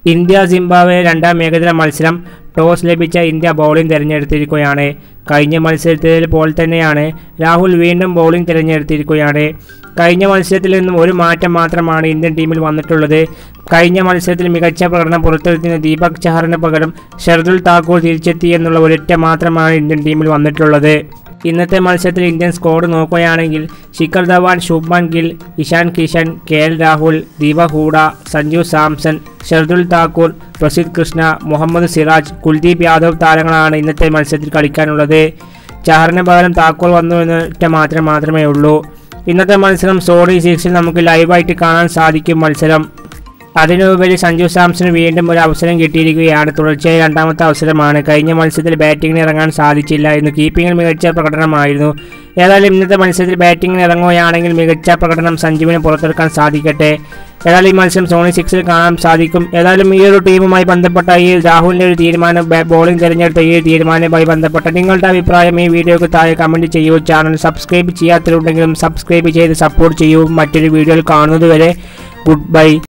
India Zimbabwe രണ്ടാം ഏകദിന മത്സരം ടോസ് ലഭിച്ച ഇന്ത്യ ബൗളിംഗ് തിരഞ്ഞെടുത്തിരിക്കുകയാണ് കഴിഞ്ഞ മത്സരത്തിൽ പോലെ തന്നെയാണ് രാഹുൽ വീണ്ടും ബൗളിംഗ് തിരഞ്ഞെടുത്തിരിക്കുകയാണ് കഴിഞ്ഞ മത്സരത്തിൽ നിന്നും ഒരു മാറ്റം മാത്രമാണ് ഇന്ത്യൻ ടീമിൽ വന്നിട്ടുള്ളത് കഴിഞ്ഞ മത്സരത്തിൽ മികച്ച പ്രകടനം പുറത്തെടുക്കുന്ന ദീപക് ചഹറിന് പകരം ഷർദുൽ താക്കൂർ തിരിച്ചെത്തി എന്നുള്ള ഒരൊറ്റ മാത്രമാണ് ഇന്ത്യൻ ടീമിൽ വന്നിട്ടുള്ളത് ഇന്നത്തെ മത്സരത്തിൽ ഇന്ത്യൻ സ്കോഡ് നോക്കുകയാണെങ്കിൽ Shikhar Dhawan Shubman Gill Ishan Kishan K L Rahul Deepak Hooda Sanju Samson Shardul Thakur Prasidh Krishna Mohammed Siraj Kuldeep Yadav താരങ്ങളാണ് ഇന്നത്തെ മത്സരത്തിൽ കളിക്കാനുള്ളത് ചഹറിന് പകരം താക്കൂർ വന്നു എന്നൊറ്റ മാത്രം മാത്രമേ ഉള്ളൂ ഇന്നത്തെ മത്സരം സോണി സിക്സിൽ നമുക്ക് ലൈവായിട്ട് കാണാൻ സാധിക്കും മത്സരം അതിനുപരി സഞ്ജു സാംസണ് വീണ്ടും ഒരു അവസരം കിട്ടിയിരിക്കുകയാണ് തുടർച്ചയായ രണ്ടാമത്തെ അവസരമാണ് കഴിഞ്ഞ മത്സരത്തിൽ ബാറ്റിങ്ങിന് ഇറങ്ങാൻ സാധിച്ചില്ല എന്ന് കീപ്പിങ്ങിൽ മികച്ച പ്രകടനമായിരുന്നു ഏതായാലും ഇന്നത്തെ മത്സരത്തിൽ ബാറ്റിങ്ങിന് ഇറങ്ങുകയാണെങ്കിൽ മികച്ച പ്രകടനം സഞ്ജുവിന് പുറത്തെടുക്കാൻ സാധിക്കട്ടെ ഏതായാലും ഈ മത്സരം സോണി സിക്സിൽ കാണാൻ സാധിക്കും ഏതായാലും ഈ ഒരു ടീമുമായി ബന്ധപ്പെട്ട ഈ രാഹുലിൻ്റെ ഒരു തീരുമാനം ബോളിംഗ് തിരഞ്ഞെടുത്ത ഈ തീരുമാനവുമായി ബന്ധപ്പെട്ട നിങ്ങളുടെ അഭിപ്രായം ഈ വീഡിയോക്ക് താഴെ കമൻറ്റ് ചെയ്യൂ ചാനൽ സബ്സ്ക്രൈബ് ചെയ്യാത്തവരുണ്ടെങ്കിലും സബ്സ്ക്രൈബ് ചെയ്ത് സപ്പോർട്ട് ചെയ്യൂ മറ്റൊരു വീഡിയോയിൽ കാണുന്നതുവരെ ഗുഡ് ബൈ